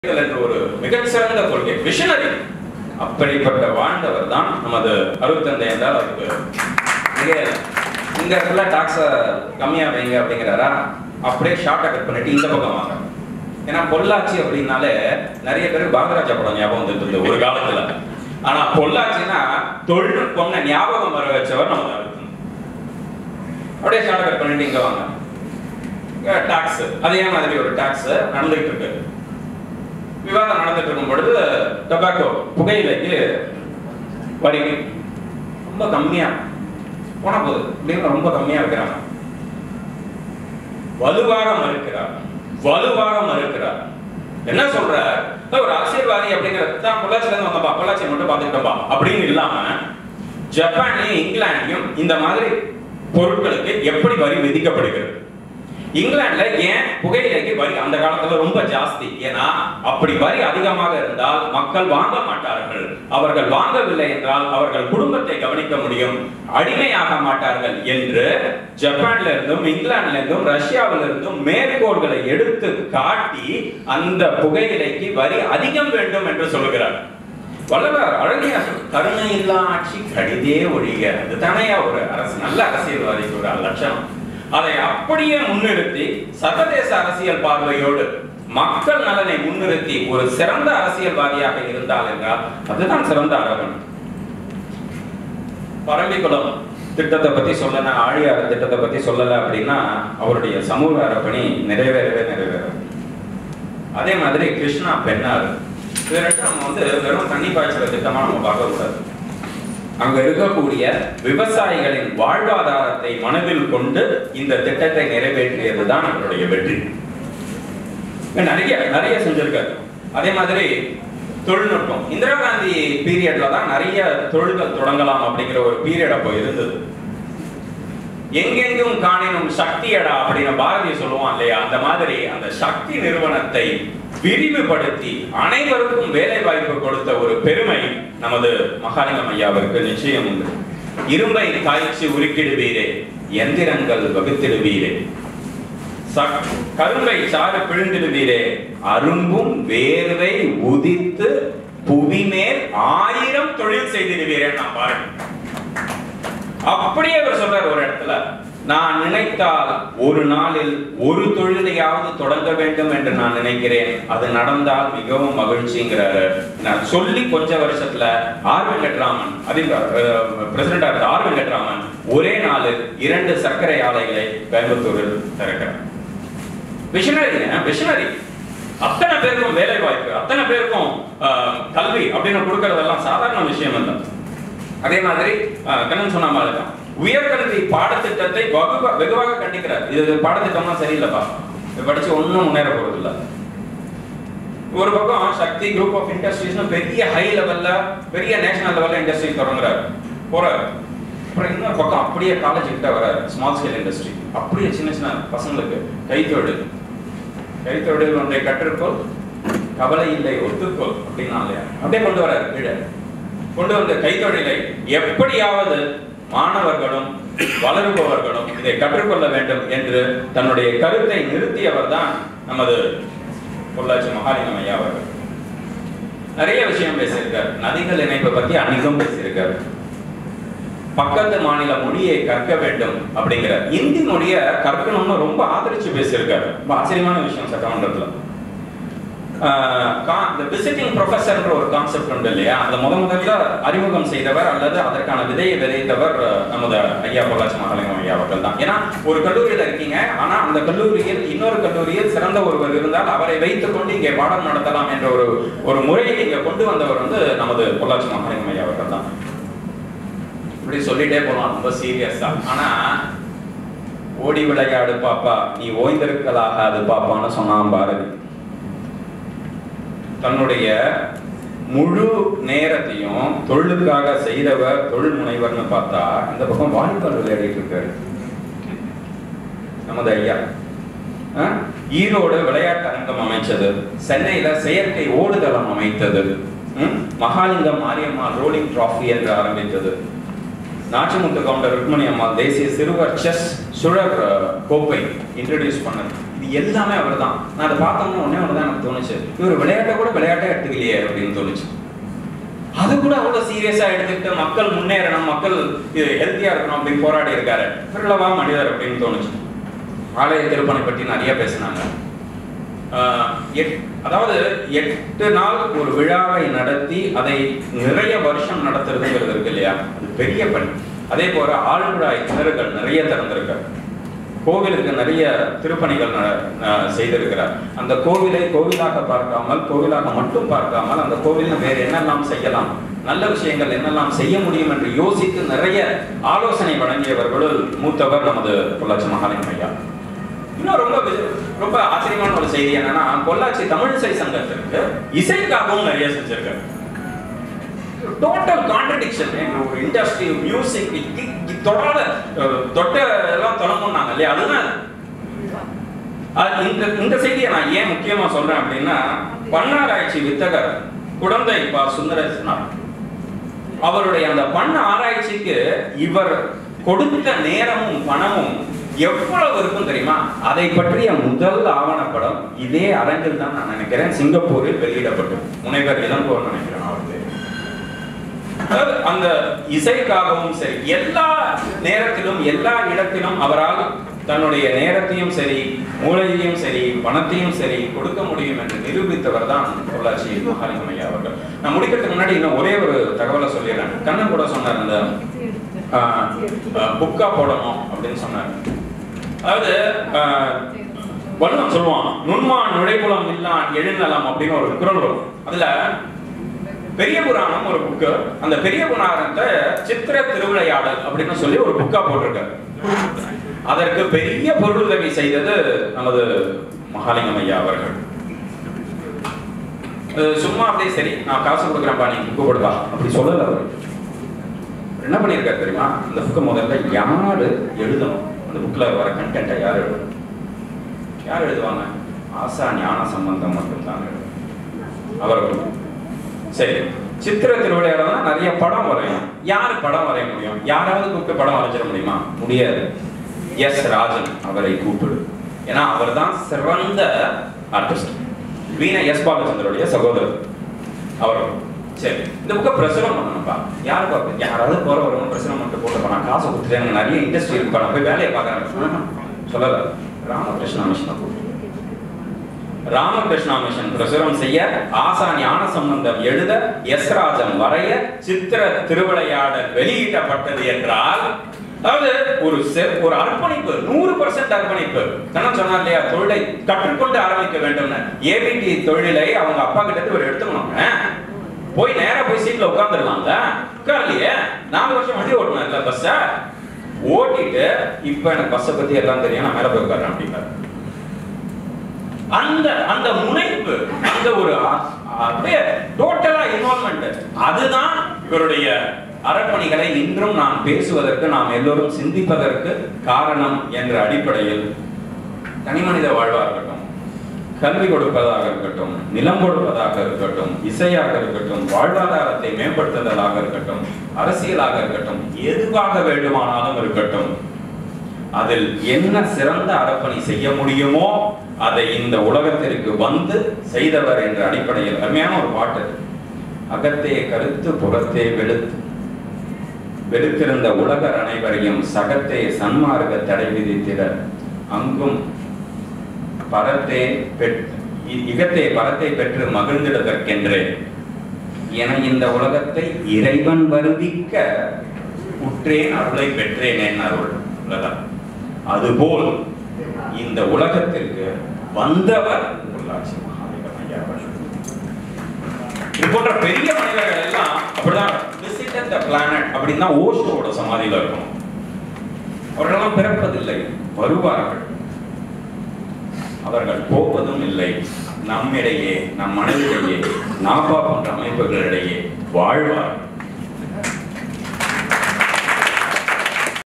என்ற ஒரு மிகச்சிறந்த கொள்கை விஷனரி அப்படிப்பட்ட வாழ்ந்தவர் தான் நமது அருத்தந்தை என்றால் அவருக்கு மிக இந்த இடத்துல டாக்ஸை கம்மியா வைங்க அப்படிங்கிறாரா அப்படியே ஷார்ட்டை கட் பண்ணிட்டு இந்த பக்கம் வாங்க ஏன்னா பொள்ளாச்சி அப்படின்னாலே நிறைய பேருக்கு பாரதராஜா படம் ஞாபகம் வந்துட்டு இருந்தது ஒரு காலத்துல ஆனா பொள்ளாச்சின்னா தொழில்நுட்பம்னு ஞாபகம் வர வச்சவர் நமது அருத்தந்தை அப்படியே ஷார்ட்டை கட் பண்ணிட்டு இங்க வாங்க டாக்ஸ் அதே மாதிரி ஒரு டாக்ஸ் நடந்துகிட்டு இருக்கு விவாதம் நடந்துட்டு இருக்கும் பொழுது டொபாக்கோ புகையிலைக்கு வரி ரொம்ப கம்மியா போன போது அப்படின்னு ரொம்ப கம்மியா இருக்கிறாங்க வலுவாக மறுக்கிறார் வலுவாக மறுக்கிறார் என்ன சொல்ற ஒரு அரசியல்வாதி அப்படிங்கிற தான் பொள்ளாச்சில இருந்து வந்தப்பா பொள்ளாச்சி மட்டும் பார்த்துக்கிட்டப்பா அப்படின்னு இல்லாம ஜப்பான்லயும் இங்கிலாந்துலயும் இந்த மாதிரி பொருட்களுக்கு எப்படி வரி விதிக்கப்படுகிறது இங்கிலாந்துல ஏன் புகையிலைக்கு வரி அந்த காலத்துல ரொம்ப ஜாஸ்தி ஏன்னா அப்படி வரி அதிகமாக இருந்தால் மக்கள் வாங்க மாட்டார்கள் அவர்கள் வாங்கவில்லை என்றால் அவர்கள் குடும்பத்தை கவனிக்க முடியும் அடிமையாக மாட்டார்கள் என்று ஜப்பான்ல இருந்தும் இங்கிலாந்துல இருந்தும் ரஷ்யாவில இருந்தும் மேற்கோள்களை எடுத்து காட்டி அந்த புகையிலைக்கு வரி அதிகம் வேண்டும் என்று சொல்லுகிறார் வல்லவர் அழகியா சொல் கருணை இல்லா ஆட்சி கடிதே ஒழிக அதுதானே ஒரு அரசு நல்ல அரசியல்வாதிக்கு ஒரு லட்சணம் அதை அப்படியே முன்னிறுத்தி சர்வதேச அரசியல் பார்வையோடு மக்கள் நலனை முன்னிறுத்தி ஒரு சிறந்த அரசியல்வாதியாக இருந்தால் என்றால் அதுதான் சிறந்த அரவன் பரம்பிக்குளம் திட்டத்தை பத்தி சொல்லல ஆழியார் திட்டத்தை பத்தி சொல்லல அப்படின்னா அவருடைய சமூக அறப்பணி நிறைவேறவே நிறைவேறாது அதே மாதிரி கிருஷ்ணா பெண்ணாறு இது ரெண்டும் நம்ம வந்து வெறும் தண்ணி பாய்ச்சல திட்டமா நம்ம பார்க்க கூடாது அங்க இருக்கக்கூடிய விவசாயிகளின் வாழ்வாதாரத்தை மனதில் கொண்டு இந்த திட்டத்தை நிறைவேற்றியதுதான் அவருடைய வெற்றி இங்க நிறைய நிறைய செஞ்சிருக்காரு அதே மாதிரி தொழில்நுட்பம் இந்திரா காந்தி பீரியட்ல தான் நிறைய தொழில்கள் தொடங்கலாம் அப்படிங்கிற ஒரு பீரியட் அப்போ இருந்தது எங்கெங்கும் காணினும் சக்தியடா அப்படின்னு பாரதி சொல்லுவான் இல்லையா அந்த மாதிரி அந்த சக்தி நிறுவனத்தை விரிவுபடுத்தி அனைவருக்கும் வேலை வாய்ப்பு கொடுத்த ஒரு பெருமை நமது மகாலிங்கம் ஐயாவிற்கு நிச்சயம் உண்டு இரும்பை காய்ச்சி உருக்கிடுவீரே எந்திரங்கள் வகுத்திடுவீரே சக்- கரும்பை சாறு பிழிந்திடுவீரே அரும்பும் வேர்வை உதித்து புவிமேல் ஆயிரம் தொழில் செய்திடுவீரே நான் பாருங்க அப்படியே அவர் சொல்றார் ஒரு இடத்துல நான் நினைத்தால் ஒரு நாளில் ஒரு தொழிலையாவது தொடங்க வேண்டும் என்று நான் நினைக்கிறேன் அது நடந்தால் மிகவும் மகிழ்ச்சிங்கிறாரு நான் சொல்லி கொஞ்ச வருஷத்துல ஆர் வெங்கட்ராமன் அதிபர் பிரசிடண்டா இருந்த ஆர் வெங்கட்ராமன் ஒரே நாளில் இரண்டு சர்க்கரை ஆலைகளை கோயம்புத்தூரில் திறக்கிறார் விஷனரிங்க விஷனரி அத்தனை பேருக்கும் வேலை வாய்ப்பு அத்தனை பேருக்கும் ஆஹ், கல்வி அப்படின்னு கொடுக்கறதெல்லாம் சாதாரண விஷயம் இல்லை அதே மாதிரி ஆஹ், கண்ணன் சொன்ன மாதிரி தான் உயர்கல்வி பாடத்திட்டத்தை வகுவா- வெகுவாக கண்டிக்கிறார் இது பாடத்திட்டம்லாம் சரியில்லைப்பா இது படிச்சு ஒண்ணும் முன்னேற போறது இல்ல ஒரு பக்கம் சக்தி குரூப் ஆஃப் இண்டஸ்ட்ரீஸ்னு பெரிய ஹை லெவல்ல பெரிய நேஷனல் லெவல்ல இண்டஸ்ட்ரீஸ் தொடங்குறாரு போறாரு அப்புறம் இன்னொரு பக்கம் அப்படியே காலேஜ் கிட்ட வராரு ஸ்மால் ஸ்கேல் இண்டஸ்ட்ரி அப்படியே சின்ன சின்ன பசங்களுக்கு கைத்தொழில் கைத்தொழில் ஒன்றை கற்றுக்கொள் கவலை இல்லை ஒத்துக்கொள் அப்படின்னா இல்லையா அப்படியே கொண்டு வராரு கீழே கொண்டு வந்த கைத்தொழிலை எப்படியாவது மாணவர்களும் வளருபவர்களும் இதை கற்றுக்கொள்ள வேண்டும் என்று தன்னுடைய கருத்தை நிறுத்தியவர் தான் நமது பொள்ளாச்சி மகாலிங்கம் ஐயா அவர்கள் நிறைய விஷயம் பேசியிருக்கார் நதிகள் இணைப்பை பத்தி அன்னைக்கும் பேசியிருக்கார் பக்கத்து மாநில மொழியை கற்க வேண்டும் அப்படிங்கிற இந்தி மொழியை கற்கணும்னு ரொம்ப ஆதரிச்சு பேசியிருக்காரு ரொம்ப ஆச்சரியமான விஷயம் சட்டமன்றத்துல ஆஹ் கா- இந்த விசிட்டிங் ப்ரொஃபஸர்ன்ற ஒரு கான்செப்ட் உண்டு இல்லையா அதை முத முதல்ல அறிமுகம் செய்தவர் அல்லது அதற்கான விதையை விதைத்தவர் அஹ், நமது ஐயா பொள்ளாச்சி மகாலிங்கம் ஐயா அவர்கள் தான் ஏன்னா ஒரு கல்லூரியில இருக்கீங்க ஆனா அந்த கல்லூரியில் இன்னொரு கல்லூரியில் சிறந்த ஒருவர் இருந்தால் அவரை வைத்துக் கொண்டு இங்கே பாடம் நடத்தலாம் என்ற ஒரு ஒரு முறையை இங்க கொண்டு வந்தவர் வந்து நமது பொள்ளாச்சி மகாலிங்கம் ஐயா அவர்கள் தான் இப்படி சொல்லிட்டே போலாம் ரொம்ப சீரியஸா ஆனா ஓடி விளையாடு பாப்பா நீ ஓய்ந்திருக்கலாகாது பாப்பான்னு சொன்னான் பாரதி தன்னுடைய முழு நேரத்தையும் தொழிலுக்காக செய்தவர் தொழில் முனைவர்னு பார்த்தா இந்த பக்கம் வாலிபால் விளையாடிட்டு இருக்காரு நமது ஐயா அஹ், ஈரோடு விளையாட்டு அரங்கம் அமைச்சது சென்னையில செயற்கை ஓடுதளம் அமைத்தது ம், மகாலிங்கம் மாரியம்மாள் ரோலிங் டிராஃபி என்று ஆரம்பித்தது நாச்சிமுத்து கவுண்டர் ருக்மணி அம்மாள் தேசிய சிறுவர் செஸ் சுழற் அஹ், கோப்பை இன்ட்ரடியூஸ் பண்ணது இது எல்லாமே அவர் தான் நான் அதை பார்த்தோம்னா உடனே ஒன்று தான் எனக்கு தோணுச்சு இவர் விளையாட்டை கூட விளையாட்டே எடுத்துக்கலையே அப்படின்னு தோணுச்சு அது கூட அவ்வளவு சீரியஸா எடுத்துக்கிட்டு மக்கள் முன்னேறணும் மக்கள் ஹெல்த்தியா இருக்கணும் அப்படின்னு போராடி இருக்காரு பிறளவா மனிதர் அப்படின்னு தோணுச்சு ஆலய திருப்பணி பற்றி நிறைய பேசினாங்க ஆஹ் எட்- அதாவது எட்டு நாள் ஒரு விழாவை நடத்தி அதை நிறைய வருஷம் நடத்துறதுங்கிறது இருக்கு இல்லையா அது பெரிய பணி அதே போல ஆழ்விழாய் கிணறுகள் நிறைய திறந்திருக்காரு கோவிலுக்கு நிறைய திருப்பணிகள் ந- ந- செய்திருக்கிறார் அந்த கோவிலை கோவிலாக பார்க்காமல் கோவிலாக மட்டும் பார்க்காமல் அந்த கோவிலில் வேறு என்னெல்லாம் செய்யலாம் நல்ல விஷயங்கள் என்னெல்லாம் செய்ய முடியும் என்று யோசித்து நிறைய ஆலோசனை வழங்கியவர்களுள் மூத்தவர் நமது பொள்ளாச்சி மகாலிங்கம் ஐயா இன்னும் ரொம்ப வி- ரொம்ப ஆச்சரியமான ஒரு செய்தி என்னன்னா பொள்ளாச்சி தமிழிசை சங்கத்திற்கு இசைக்காகவும் நிறைய செஞ்சிருக்காரு டோட்டல் கான்ட்ரடிக்ஷன் ஒரு இண்டஸ்ட்ரி மியூசிக் தொடாத அஹ், தொட்ட எல்லாம் தொடங்குனாங்க இல்லையா அதுதான் அது இந்த இந்த செய்தியை நான் ஏன் முக்கியமா சொல்றேன் அப்படின்னா பண்ணாராய்ச்சி வித்தகர் குழந்தை பா சுந்தரேசனார் அவருடைய அந்த பண்ண ஆராய்ச்சிக்கு இவர் கொடுத்த நேரமும் பணமும் எவ்வளவு இருக்கும் தெரியுமா அதை பற்றிய முதல் ஆவணப்படம் இதே அரங்கில் தான் நான் நினைக்கிறேன் சிங்கப்பூரில் வெளியிடப்பட்டது முனைவர் இளங்கோர் நினைக்கிறேன் அவர் பேரு. அதாவது அந்த இசைக்காகவும் சரி எல்லா நேரத்திலும் எல்லா இடத்திலும் அவரால் தன்னுடைய நேரத்தையும் சரி மூளையையும் சரி பணத்தையும் சரி கொடுக்க முடியும் என்று நிரூபித்தவர் தான் பொள்ளாச்சி மகாலிங்கம் ஐயா அவர்கள் நான் முடிக்கிறதுக்கு முன்னாடி இன்னும் ஒரே ஒரு தகவலை சொல்லிடுறேன் கண்ணன் கூட சொன்னார் அந்த புக்கா போடணும் அப்படின்னு சொன்னார் அதாவது ஆஹ், வள்ளுவன் சொல்லுவான் நுண்மான் நுழைப்புலம் இல்லான் எழுநலம் அப்படின்னு ஒரு குரல் வரும் அதுல பெரிய புராணம் ஒரு புக்கு அந்த பெரிய புராணத்தை சித்திர திருவிளையாடல் அப்படின்னு சொல்லி ஒரு புக்கா போட்டிருக்காரு அதற்கு பெரிய பொருளுதவி செய்தது நமது மகாலிங்கம் ஐயா அவர்கள் அஹ் சும்மா அப்படியே சரி நான் காசு கொடுக்குறேன்ப்பா நீ புக்கு கொடுப்பா அப்படி சொல்லல அவர் என்ன பண்ணியிருக்காரு தெரியுமா அந்த புக்கை முதல்ல யாரு எழுதணும் அந்த புக்கில் வர கண்டென்ட்டை யார் எழுதணும் யார் எழுதுவாங்க ஆசா ஞான சம்பந்தம் மட்டும்தான் எழுதும் அவர்கள் சரி சித்திர திருவிளையாடல்னா நிறைய படம் வரையும் யார் படம் வரைய முடியும் யாராவது கூப்பிட்டு படம் வரைஞ்சிட முடியுமா முடியாது எஸ் ராஜன் அவரை கூப்பிடு ஏன்னா அவர் தான் சிறந்த ஆர்டிஸ்ட் வீணா எஸ் பாலச்சந்திரோடைய சகோதரர் அவர் சரி இந்த புக்கை பிரசுரம் பண்ணணும்ப்பா யார் பார்ப்பேன் யாராவது போற வரணும் பிரசுரம் பண்ணிட்டு போட்டு நான் காசு கொடுத்துட்டு எனக்கு நிறைய இண்டஸ்ட்ரி இருக்கு நான் போய் வேலையை பார்க்குறேன் சொல்லல ராமகிருஷ்ணா மிஷனை கூப்பிட்டு ராமகிருஷ்ணா மிஷன் பிரசுரம் செய்ய ஆசா ஞான சம்பந்தம் எழுத எஸ் ராஜன் வரைய சித்திர திருவிளையாடல் வெளியிடப்பட்டது என்றால் அதாவது ஒரு செ- ஒரு அர்ப்பணிப்பு நூறு பர்சன்ட் அர்ப்பணிப்பு கண்ணன் சொன்னார் இல்லையா தொழிலை கற்றுக்கொண்டு ஆரம்பிக்க வேண்டும்னு ஏபிடி தொழிலை அவங்க அப்பா கிட்ட இருந்து ஒரு எடுத்துக்கணுங்க போய் நேரா போய் சீட்ல உட்காந்துடலாம்ல உட்காரலையே நாலு வருஷம் வண்டி ஓட்டணும் இல்ல பஸ்ஸ ஓட்டிட்டு இப்ப எனக்கு பஸ்ஸை பத்தி எல்லாம் தெரியும் நான் மேல போய் உட்காரேன் அப்படின்னாரு அந்த அந்த முனைப்பு அந்த ஒரு அ- அப்படியே டோட்டலா இன்வால்மெண்ட் அதுதான் இவருடைய அறப்பணிகளை இன்றும் நாம் பேசுவதற்கு நாம் எல்லோரும் சிந்திப்பதற்கு காரணம் என்ற அடிப்படையில் தனிமனித வாழ்வா இருக்கட்டும் கல்வி கொடுப்பதாக இருக்கட்டும் நிலம் கொடுப்பதாக இருக்கட்டும் இசையாக இருக்கட்டும் வாழ்வாதாரத்தை மேம்படுத்துதலாக இருக்கட்டும் அரசியலாக இருக்கட்டும் எதுவாக வேண்டுமானாலும் இருக்கட்டும் அதில் என்ன சிறந்த அறப்பணி செய்ய முடியுமோ அதை இந்த உலகத்திற்கு வந்து செய்தவர் என்ற அடிப்படையில் அருமையான ஒரு பாட்டு அகத்தே கருத்து புறத்தே வெளுத்து வெளுத்திருந்த உலகர் அனைவரையும் சகத்தே சன்மார்க்க தடை விதித்திட அங்கும் பரத்தே பெற் இ- இகத்தே பரத்தை பெற்று மகிழ்ந்திடுதற்கென்றே என இந்த உலகத்தை இறைவன் வருவிக்க உற்றேன் அருளை பெற்றேன் என் அருள் உள்ளதா அதுபோல் இந்த உலகத்திற்கு வந்தவர் பொள்ளாச்சி மகாலிங்கம் ஐயா அவர்கள். இது போன்ற பெரிய மனிதர்கள் எல்லாம் அப்படிதான் விசிட் த பிளானட் அப்படின்னு தான் ஓஷோவோட சமாதியில இருக்கணும் அவர்களெல்லாம் பிறப்பதில்லை வருவார்கள் அவர்கள் போவதும் இல்லை நம்மிடையே நம் மனதிலேயே நாபா போன்ற அமைப்புகளிடையே வாழ்வார்